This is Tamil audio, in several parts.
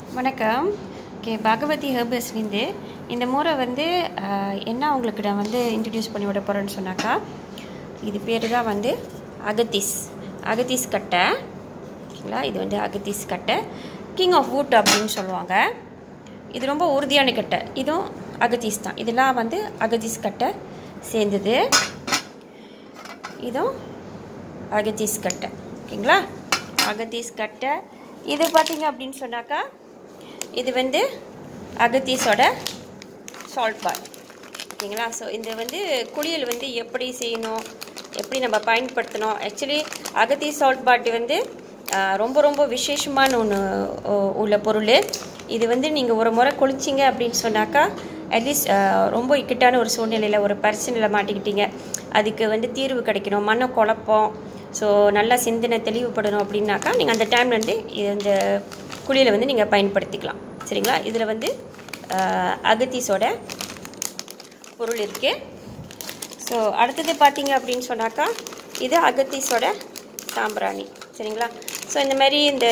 வணக்கம் ஓகே பகவதி ஹெர்பஸ்லேருந்து இந்த முறை வந்து ஆஹ், என்ன உங்களுக்கு நான் வந்து இன்ட்ரடியூஸ் பண்ணி விட போகிறேன்னு சொன்னாக்கா இது பேர் தான் வந்து அகத்தீஸ் அகத்தீஸ் கட்டை ஓகேங்களா இது வந்து அகத்தீஸ் கட்டை கிங் ஆஃப் வுட் அப்படின்னு சொல்லுவாங்க இது ரொம்ப உறுதியான கட்டை இதுவும் அகத்தீஸ் தான் இதெல்லாம் வந்து அகத்தீஸ் கட்டை சேர்ந்தது இதுவும் அகத்தீஸ் கட்டை ஓகேங்களா அகத்தீஸ் கட்டை இது பார்த்தீங்க அப்படின்னு சொன்னாக்கா இது வந்து அகத்தீஸோட சால்ட் பார் ஓகேங்களா ஸோ இந்த வந்து குளியல் வந்து எப்படி செய்யணும் எப்படி நம்ம பயன்படுத்தணும் ஆக்சுவலி அகத்தி சால்ட் பாட்டு வந்து ஆஹ், ரொம்ப ரொம்ப விசேஷமான ஒன்று உள்ள பொருள் இது வந்து நீங்கள் ஒரு முறை குளிச்சிங்க அப்படின்னு சொன்னாக்கா அட்லீஸ்ட் ரொம்ப இக்கட்டான ஒரு சூழ்நிலையில் ஒரு பிரச்சனையில் மாட்டிக்கிட்டீங்க அதுக்கு வந்து தீர்வு கிடைக்கணும் மன குழப்பம் ஸோ நல்லா சிந்தனை தெளிவுபடணும் அப்படின்னாக்கா நீங்கள் அந்த டைம்ல வந்து இந்த குளியலை வந்து நீங்கள் பயன்படுத்திக்கலாம் சரிங்களா இதில் வந்து ஆஹ், அகத்தீஸோட பொருள் இருக்குது ஸோ அடுத்தது பார்த்தீங்க அப்படின்னு சொன்னாக்கா இது அகத்தீஸோட சாம்பிராணி சரிங்களா ஸோ இந்த மாதிரி இந்த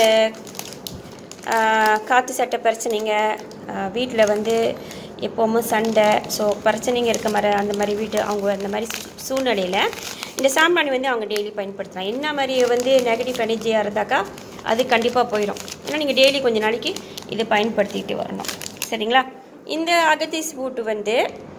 ஆஹ், காற்று சட்டை பிரச்சனைங்க வீட்டில் வந்து எப்போவும் சண்டை ஸோ பிரச்சனைங்க இருக்க மாதிரி அந்த மாதிரி வீட்டு அவங்க அந்த மாதிரி சூ- சூழ்நிலையில் இந்த சாம்பிராணி வந்து அவங்க டெய்லி பயன்படுத்தலாம் என்ன மாதிரி வந்து நெகட்டிவ் எனர்ஜியாக இருந்தாக்கா அது கண்டிப்பாக போயிடும் ஏன்னா நீங்கள் டெய்லி கொஞ்சம் நாளைக்கு இதை பயன்படுத்திக்கிட்டு வரணும் சரிங்களா இந்த அகத்தீஸ் பூட்டு வந்து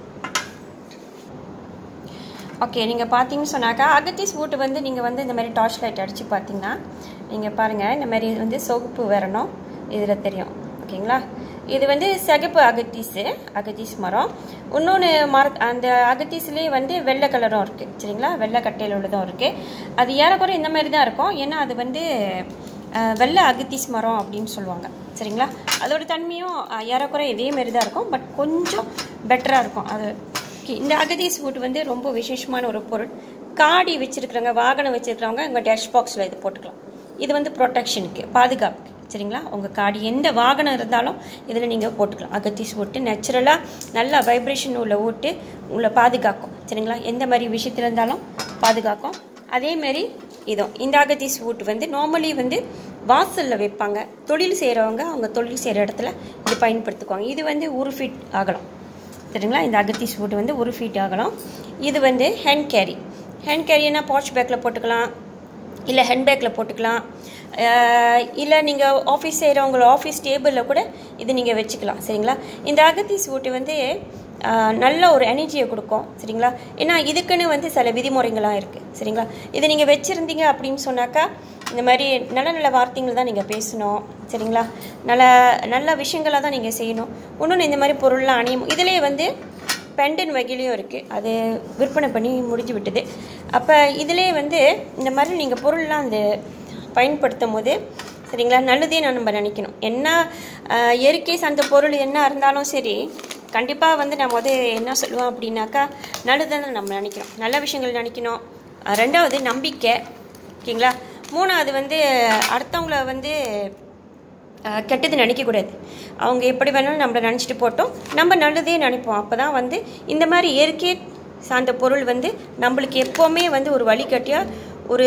ஓகே நீங்கள் பார்த்தீங்கன்னு சொன்னாக்கா அகத்தீஸ் பூட்டு வந்து நீங்கள் வந்து இந்த மாதிரி டார்ச் லைட் அடித்து பார்த்தீங்கன்னா நீங்கள் பாருங்கள் இந்த மாதிரி வந்து சொகுப்பு வரணும் இதில் தெரியும் ஓகேங்களா இது வந்து சிகப்பு அகத்தீஸு அகத்தீஸ் மரம் இன்னொன்று மர அந்த அகத்தீஸ்லேயே வந்து வெள்ளை கலரும் இருக்குது சரிங்களா வெள்ளை கட்டையில் உள்ளதும் இருக்குது அது ஏறக்குறைய இந்த மாதிரி தான் இருக்கும் ஏன்னா அது வந்து அஹ், வெள்ளை அகத்தீஸ் மரம் அப்படின்னு சொல்லுவாங்க சரிங்களா அதோட தன்மையும் அஹ், ஏறக்குறைய இதே மாதிரி தான் இருக்கும் பட் கொஞ்சம் பெட்டராக இருக்கும் அது ஓகே இந்த அகதீஸ் வுட் வந்து ரொம்ப விசேஷமான ஒரு பொருள் காடி வச்சிருக்கிறவங்க வாகனம் வச்சிருக்கிறவங்க உங்கள் டேஷ் பாக்ஸில் இது போட்டுக்கலாம் இது வந்து ப்ரொடெக்ஷனுக்கு பாதுகாப்புக்கு சரிங்களா உங்கள் காடி எந்த வாகனம் இருந்தாலும் இதில் நீங்கள் போட்டுக்கலாம் அகத்தீஸ் ஓட்டு நேச்சுரலாக நல்ல வைப்ரேஷன் உள்ள ஓட்டு உங்களை பாதுகாக்கும் சரிங்களா எந்த மாதிரி விஷயத்தில் இருந்தாலும் பாதுகாக்கும் அதேமாரி இதுவும் இந்த அகத்தீஸ் வூட் வந்து நார்மலி வந்து வாசலில் வைப்பாங்க தொழில் செய்கிறவங்க அவங்க தொழில் செய்கிற இடத்துல இது பயன்படுத்திக்குவாங்க இது வந்து ஒரு ஃபீட் ஆகலாம் சரிங்களா இந்த அகத்தீஸ் ஃபுட் வந்து ஒரு ஃபீட் ஆகலாம் இது வந்து ஹேண்ட் கேரி ஹேண்ட் கேரினா பாச் பேக்கில் போட்டுக்கலாம் இல்லை ஹேண்ட் பேக்கில் போட்டுக்கலாம் இல்லை நீங்கள் ஆஃபீஸ் செய்கிறவங்கள ஆஃபீஸ் டேபிளில் கூட இது நீங்கள் வச்சுக்கலாம் சரிங்களா இந்த அகத்தீஸ் ஃபுட்டு வந்து ஆஹ், நல்ல ஒரு எனர்ஜியை கொடுக்கும் சரிங்களா ஏன்னா இதுக்குன்னு வந்து சில விதிமுறைகள்லாம் இருக்குது சரிங்களா இதை நீங்கள் வச்சுருந்தீங்க அப்படின்னு சொன்னாக்கா இந்த மாதிரி நல்ல நல்ல வார்த்தைகள் தான் நீங்கள் பேசணும் சரிங்களா நல்ல நல்ல விஷயங்களாக தான் நீங்கள் செய்யணும் இன்னொன்று இந்த மாதிரி பொருள்லாம் அணியும் இதிலே வந்து பெண்டன் வகையிலையும் இருக்குது அது விற்பனை பண்ணி முடிஞ்சு விட்டது அப்போ இதிலே வந்து இந்த மாதிரி நீங்கள் பொருள்லாம் அந்த பயன்படுத்தும் போது சரிங்களா நல்லதே நான் நம்ம நினைக்கணும் என்ன ஆஹ், இயற்கை சார்ந்த பொருள் என்ன இருந்தாலும் சரி கண்டிப்பாக வந்து நான் முத என்ன சொல்லுவேன் அப்படின்னாக்கா நல்லதுன்னு நம்ம நினைக்கணும் நல்ல விஷயங்கள் நினைக்கணும் ஆஹ், ரெண்டாவது நம்பிக்கை ஓகேங்களா மூணாவது வந்து அடுத்தவங்கள வந்து அஹ், கெட்டது நினைக்கக்கூடாது அவங்க எப்படி வேணாலும் நம்மளை நினச்சிட்டு போட்டோம் நம்ம நல்லதே நினைப்போம் அப்போ தான் வந்து இந்த மாதிரி இயற்கை சார்ந்த பொருள் வந்து நம்மளுக்கு எப்போவுமே வந்து ஒரு வழிகாட்டியாக ஒரு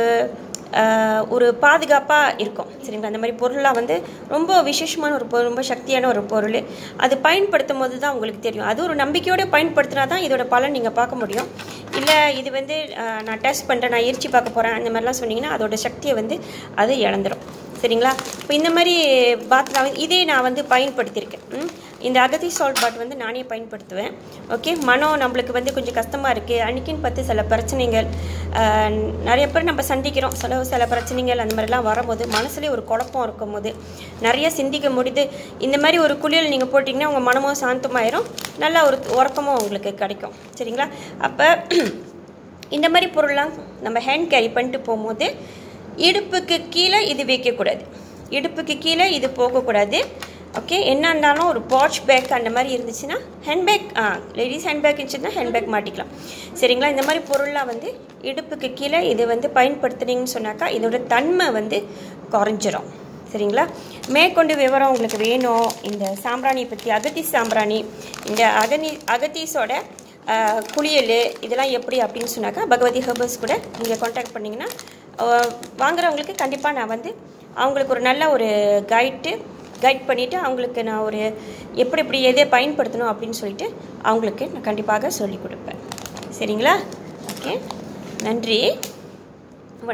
அஹ், ஒரு பாதுகாப்பாக இருக்கும் சரிங்களா அந்த மாதிரி பொருளாக வந்து ரொம்ப விசேஷமான ஒரு பொருள் ரொம்ப சக்தியான ஒரு பொருள் அது பயன்படுத்தும் போது தான் உங்களுக்கு தெரியும் அது ஒரு நம்பிக்கையோடு பயன்படுத்தினா தான் இதோட பலன் நீங்கள் பார்க்க முடியும் இல்லை இது வந்து அஹ், நான் டெஸ்ட் பண்ணுறேன் நான் எரிச்சு பார்க்க போகிறேன் அந்த மாதிரிலாம் சொன்னீங்கன்னா அதோட சக்தியை வந்து அது இழந்துடும் சரிங்களா இப்போ இந்த மாதிரி பாத் நான் வந்து- இதே நான் வந்து பயன்படுத்தியிருக்கேன் ம்? இந்த அகதி சால்ட் பாட் வந்து நானே பயன்படுத்துவேன் ஓகே மனம் நம்மளுக்கு வந்து கொஞ்சம் கஷ்டமாக இருக்குது அன்றைக்கின்னு பார்த்து சில பிரச்சனைகள் ஆஹ், நிறைய பேர் நம்ம சந்திக்கிறோம் சில சில பிரச்சனைகள் அந்த மாதிரிலாம் வரும்போது மனசுலேயே ஒரு குழப்பம் இருக்கும் போது நிறைய சிந்திக்க முடியுது இந்த மாதிரி ஒரு குளியல் நீங்கள் போட்டிங்கன்னா உங்கள் மனமும் சாந்தமாயிரும் நல்லா ஒரு உறக்கமும் உங்களுக்கு கிடைக்கும் சரிங்களா அப்போ இந்த மாதிரி பொருள்லாம் நம்ம ஹேண்ட் கேரி பண்ணிட்டு போகும்போது இடுப்புக்கு கீழே இது வைக்கக்கூடாது இடுப்புக்கு கீழே இது போகக்கூடாது ஓகே என்ன இருந்தாலும் ஒரு வாட்ச் பேக் அந்த மாதிரி இருந்துச்சுன்னா ஹேண்ட்பேக் ஆ லேடிஸ் ஹேண்ட்பேக் இருந்துச்சுன்னா ஹேண்ட்பேக் மாட்டிக்கலாம் சரிங்களா இந்த மாதிரி பொருள்லாம் வந்து இடுப்புக்கு கீழே இது வந்து பயன்படுத்துனீங்கன்னு சொன்னாக்கா இதோட தன்மை வந்து குறைஞ்சிரும் சரிங்களா மேற்கொண்டு விவரம் உங்களுக்கு வேணும் இந்த சாம்பிராணி பற்றி அகத்தி சாம்பிராணி இந்த அகனி அகத்தீஸோட ஆஹ், குளியல் இதெல்லாம் எப்படி அப்படின்னு சொன்னாக்கா பகவதி ஹெர்பல்ஸ் கூட நீங்கள் காண்டாக்ட் பண்ணிங்கன்னா ஆஹ், வாங்குறவங்களுக்கு கண்டிப்பாக நான் வந்து அவங்களுக்கு ஒரு நல்ல ஒரு கைட்டு கைட் பண்ணிவிட்டு அவங்களுக்கு நான் ஒரு எப்படி எப்படி எதை பயன்படுத்தணும் அப்படின்னு சொல்லிட்டு அவங்களுக்கு நான் கண்டிப்பாக சொல்லிக் கொடுப்பேன் சரிங்களா ஓகே நன்றி